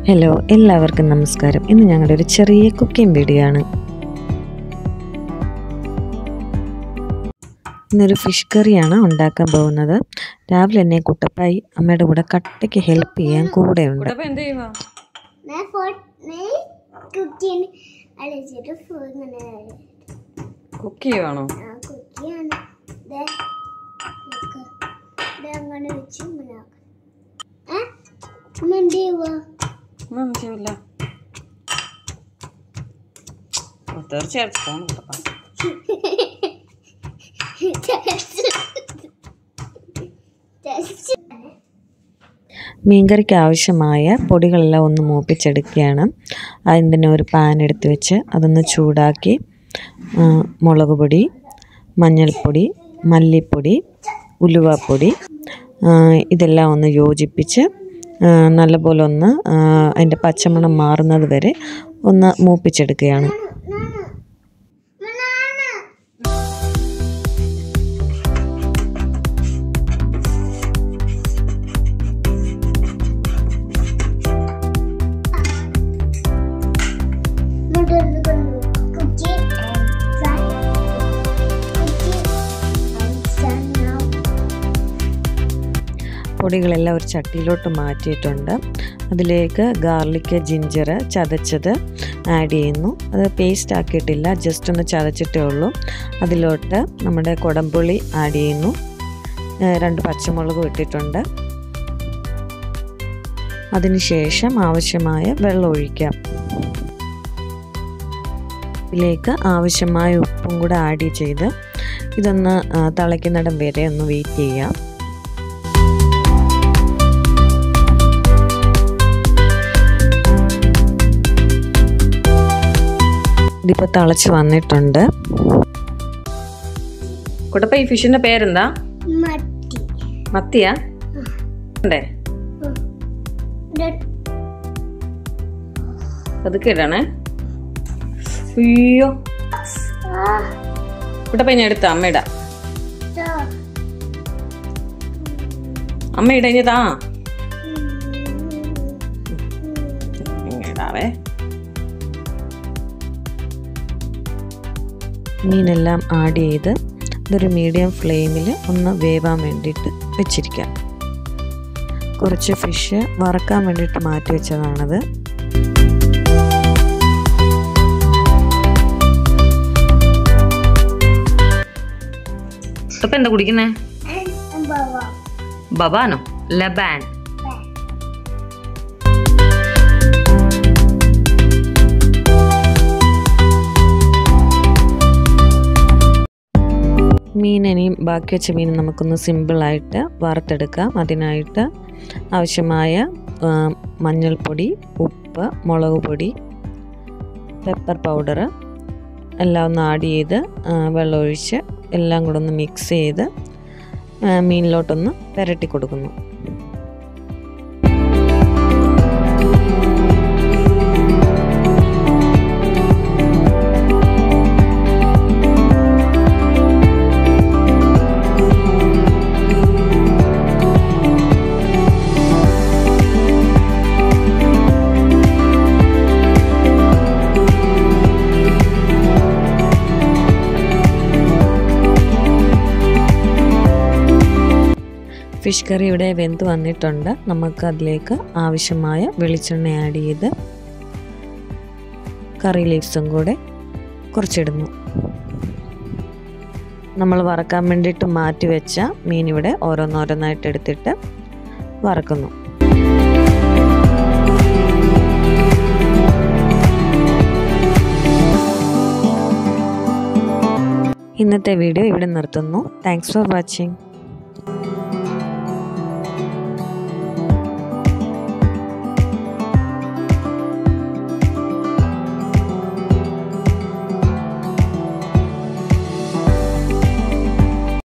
Hello എല്ലാവർക്കും നമസ്കാരം ഇന്ന് ഞങ്ങളുടെ ഒരു ചെറിയ കുക്കിംഗ് വീഡിയോ ആണ് ഇന്നൊരു ഫിഷ് കറിയാണ് ഉണ്ടാക്കാൻ പോകുന്നത് രാവിലെ തന്നെ കുട്ടപ്പായി അമ്മയുടെ കൂടെ കട്ടയ്ക്ക് ഹെൽപ്പ് ചെയ്യാൻ കൂടെയുണ്ട് കുട്ടപ്പ എന്ത് ചെയ്യുവാ ഞാൻ ഫോർട്ട് കുക്കിന് അടിച്ചിട്ട് ഫുൾ ഇങ്ങനെ കുക്ക് ചെയ്യുവാണോ ആ കുക്കിയാണ് ദേ നോക്ക്. ദേ അങ്ങനെ വെച്ച് ഇങ്ങനെ ആക്കണം. ഏ? ഉമ്മ എന്ത് ചെയ്യുവാ? ഒന്നും ചെയ്യില്ല ഓ, തീർച്ചയായിട്ടും പോണം കുട്ടപ്പ Test. മീൻകറിക്ക് ആവശ്യമായ പൊടികളെല്ലാം ഒന്ന് മൂപ്പിച്ചെടുക്കുകയാണ് അതിന് ഒരു പാൻ എടുത്ത് വെച്ച് അതൊന്ന് ചൂടാക്കി ആ, മുളക് പൊടി മഞ്ഞൾപ്പൊടി മല്ലിപ്പൊടി ഉലുവാപ്പൊടി ആ, ഇതെല്ലാം ഒന്ന് യോജിപ്പിച്ച് ആ, നല്ലപോലെ ഒന്ന് ആ, അതിൻ്റെ പച്ചമണം മാറുന്നത് വരെ ഒന്ന് മൂപ്പിച്ചെടുക്കുകയാണ് നാണ്. ഉമ്മ നാണ്. ഇങ്ങോട്ട് വന്ന് കൊണ്ടു. Cookie and fry. Cookie and sun now. പൊടികളെല്ലാം ഒരു ചട്ടിയിലോട്ട് മാറ്റിയിട്ടുണ്ട് അതിലേക്ക് ഗാർലിക്ക് ജിഞ്ചർ ചതച്ചത് ആഡ് ചെയ്യുന്നു അത് പേസ്റ്റ് ആക്കിയിട്ടില്ല ജസ്റ്റ് ഒന്ന് ചതച്ചിട്ടേ ഉള്ളൂ അതിലോട്ട് നമ്മുടെ കുടംപുളി ആഡ് ചെയ്യുന്നു ഏഹ് രണ്ട് പച്ചമുളകും ഇട്ടിട്ടുണ്ട് അതിനുശേഷം ആവശ്യമായ വെള്ളം ഒഴിക്കാം ഇതിലേക്ക് ആവശ്യമായ ഉപ്പും കൂടെ ആഡ് ചെയ്ത് ഇതൊന്ന് ആ, തിളയ്ക്കുന്നിടം വരെ ഒന്ന് വെയിറ്റ് ചെയ്യാം ഇതിപ്പോൾ തിളച്ച് വന്നിട്ടുണ്ട് കുട്ടപ്പ ഈ ഫിഷിന്റെ പേരെന്താ മത്തി മത്തിയാ ഉണ്ടേ പതുക്കെ ഇടണേ അയ്യോ കുട്ടപ്പ ഞാൻ എടുത്ത അമ്മ ഇടാം അമ്മ ഇടഞ്ഞതാ ഇങ്ങനെ ഇടാവേ മീനെല്ലാം ആഡ് ചെയ്ത് ഇതൊരു മീഡിയം ഫ്ലെയിമിൽ ഒന്ന് വേവാൻ വേണ്ടിയിട്ട് വെച്ചിരിക്കാം കുറച്ച് ഫിഷ് വറക്കാൻ വേണ്ടിയിട്ട് മാറ്റി വെച്ചതാണത് കുട്ടപ്പ എന്താ കുടിക്കുന്നേ ബാബ ബബാനോ ലബാൻ മീൻ ഇനിയും ബാക്കി വെച്ച മീൻ നമുക്കൊന്ന് സിമ്പിളായിട്ട് വറുത്തെടുക്കാം അതിനായിട്ട് ആവശ്യമായ ആ, മഞ്ഞൾപ്പൊടി ഉപ്പ് മുളക് പൊടി പെപ്പർ പൗഡർ എല്ലാം ഒന്ന് ആഡ് ചെയ്ത് ആ, വെള്ളമൊഴിച്ച് എല്ലാം കൂടെ ഒന്ന് മിക്സ് ചെയ്ത് ആ, മീനിലോട്ടൊന്ന് പുരട്ടി കൊടുക്കുന്നു ഫിഷ് കറി ഇവിടെ വെന്ത് വന്നിട്ടുണ്ട് നമുക്ക് അതിലേക്ക് ആവശ്യമായ വെളിച്ചെണ്ണ ആഡ് ചെയ്ത് കറി ലീവ്സും കൂടെ കുറച്ചിടുന്നു നമ്മൾ വറക്കാൻ വേണ്ടിയിട്ട് മാറ്റി വെച്ച മീൻ ഇവിടെ ഓരോന്നോരോന്നായിട്ട് എടുത്തിട്ട് വറക്കുന്നു ഇന്നത്തെ വീഡിയോ ഇവിടെ നിർത്തുന്നു താങ്ക്സ് ഫോർ വാച്ചിങ്